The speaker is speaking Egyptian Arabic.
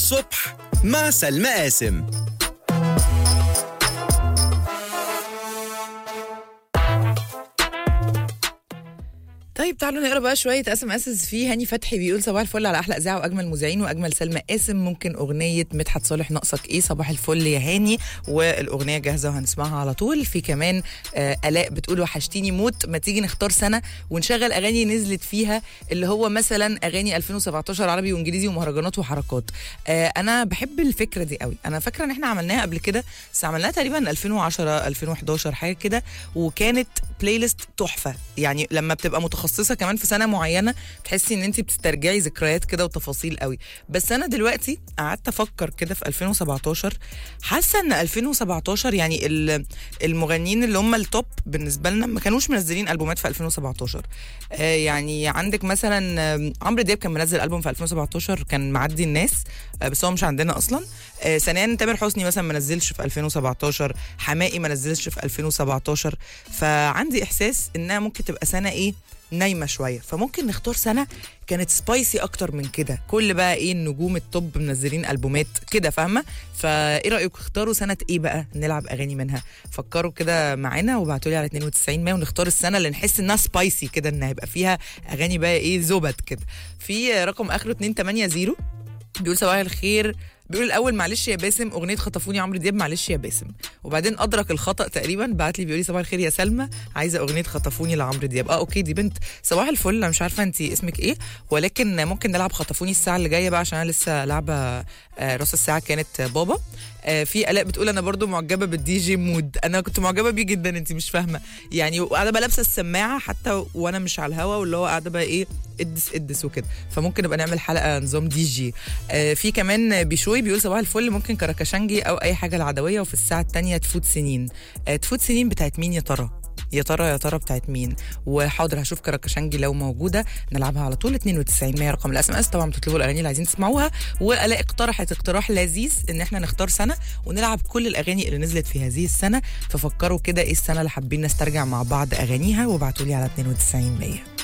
الصبح مع سلمى قاسم طيب تعالوا نقرا بقى شويه اس ام اس في هاني فتحي بيقول صباح الفل على احلى اذاعه واجمل مذيعين واجمل سلمى قاسم ممكن اغنيه مدحت صالح ناقصك ايه صباح الفل يا هاني والاغنيه جاهزه وهنسمعها على طول في كمان آه الاء بتقول وحشتيني موت ما تيجي نختار سنه ونشغل اغاني نزلت فيها اللي هو مثلا اغاني 2017 عربي وانجليزي ومهرجانات وحركات آه انا بحب الفكره دي قوي انا فاكره ان احنا عملناها قبل كده بس عملناها تقريبا 2010 2011 حاجه كده وكانت بلاي ليست تحفه يعني لما بتبقى متخصصه كمان في سنه معينه تحسي ان انت بتسترجعي ذكريات كده وتفاصيل قوي بس انا دلوقتي قعدت افكر كده في 2017 حاسه ان 2017 يعني ال- المغنيين اللي هم التوب بالنسبه لنا ما كانوش منزلين البومات في 2017 آه يعني عندك مثلا آه، عمرو دياب كان منزل البوم في 2017 كان معدي الناس آه بس هو مش عندنا اصلا آه ثانيا تامر حسني مثلا ما نزلش في 2017 حماقي ما نزلش في 2017 فعندي احساس انها ممكن تبقى سنه ايه نايمه شويه فممكن نختار سنه كانت سبايسي اكتر من كده كل بقى ايه النجوم التوب منزلين البومات كده فاهمه فايه رايكم اختاروا سنه ايه بقى نلعب اغاني منها فكروا كده معانا وابعتوا لي على 92 100 ونختار السنه اللي نحس انها سبايسي كده ان هيبقى فيها اغاني بقى ايه زبد كده في رقم اخره 280 بيقول صباح الخير بيقول الاول معلش يا باسم اغنيه خطفوني عمرو دياب معلش يا باسم وبعدين ادرك الخطا تقريبا بعت لي بيقول لي صباح الخير يا سلمى عايزه اغنيه خطفوني لعمرو دياب اه اوكي دي بنت صباح الفل انا مش عارفه انت اسمك ايه ولكن ممكن نلعب خطفوني الساعه اللي جايه بقى عشان انا لسه لعبه آه، راس الساعه كانت بابا آه، في الاء بتقول انا برضو معجبه بالدي جي مود انا كنت معجبه بيه جدا انت مش فاهمه يعني وقاعده بقى لابسه السماعه حتى وانا مش على الهوا واللي هو قاعده بقى ايه ادس ادس وكده فممكن نبقى نعمل حلقه نظام دي جي آه، في كمان بيشوي بيقول صباح الفل ممكن كراكشنجي او اي حاجه العدويه وفي الساعه الثانيه تفوت سنين آه، تفوت سنين بتاعت مين يا ترى يا ترى يا ترى بتاعت مين وحاضر هشوف كراكشنجي لو موجوده نلعبها على طول 92 100 رقم الاس ام اس طبعا بتطلبوا الاغاني اللي عايزين تسمعوها والاء اقترحت اقتراح لذيذ ان احنا نختار سنه ونلعب كل الاغاني اللي نزلت في هذه السنه ففكروا كده ايه السنه اللي حابين نسترجع مع بعض اغانيها وابعتوا لي على 92 100